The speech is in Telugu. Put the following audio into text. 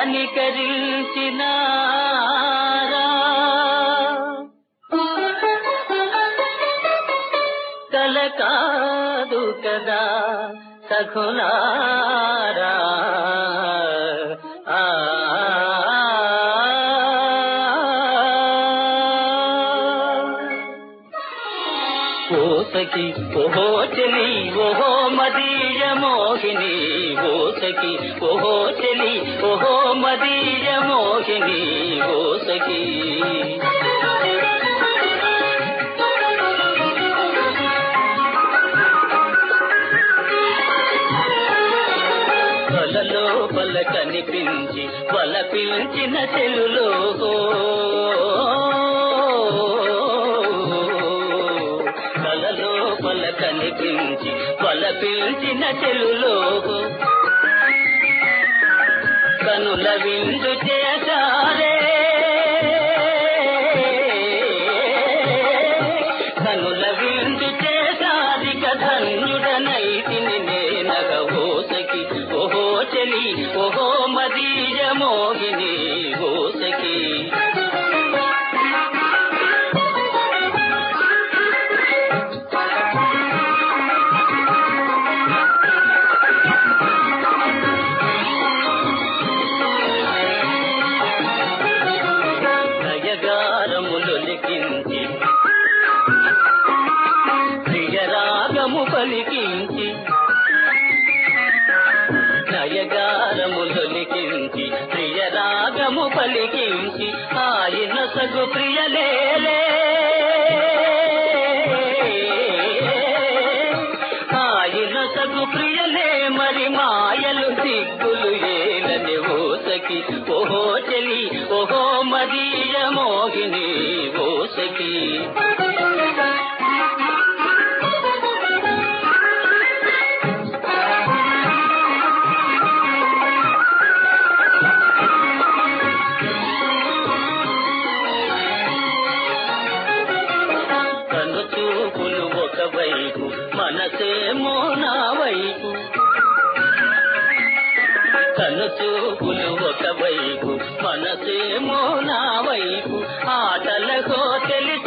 కనికరించినారా కల కాదు కదా సఖులారా ఆ ఓసకి ఓహో చెలి ఓహో మదీయ మోహిని ఓసకి ఓహో చెలి ఓహో మదీయ మోహిని ఓసకి వలలో వల కనిపించి వల పిలిచిన చెలులో వలలో వల కనిపించి వల పిలిచిన చెలులో కనుల విందు చేశారే కనుల విందు చేశాదిక ధన్యుడనైతిని నేనగ ఓసకి ఓహో చెలి ఓహో మదీయ మోహిని ఓసకి నయగారములు లిఖించి ప్రియరాగము పలికించి నయగారములు లిఖించి ప్రియరాగము పలికించి ఆయన సగు ప్రియలేలే ఆయన సగు ప్రియలే మరి మాయలు సిగ్గులు ఏలని ఓసకి ఓహో చెలి ఓహో మదీయ మోహిని ఓసకి కను చూపులు ఒకవైపు మనసేమో నా వైపు కను చూపులు ఒకవైపు మనసేమో నా వైపు ఆటలకో తెలి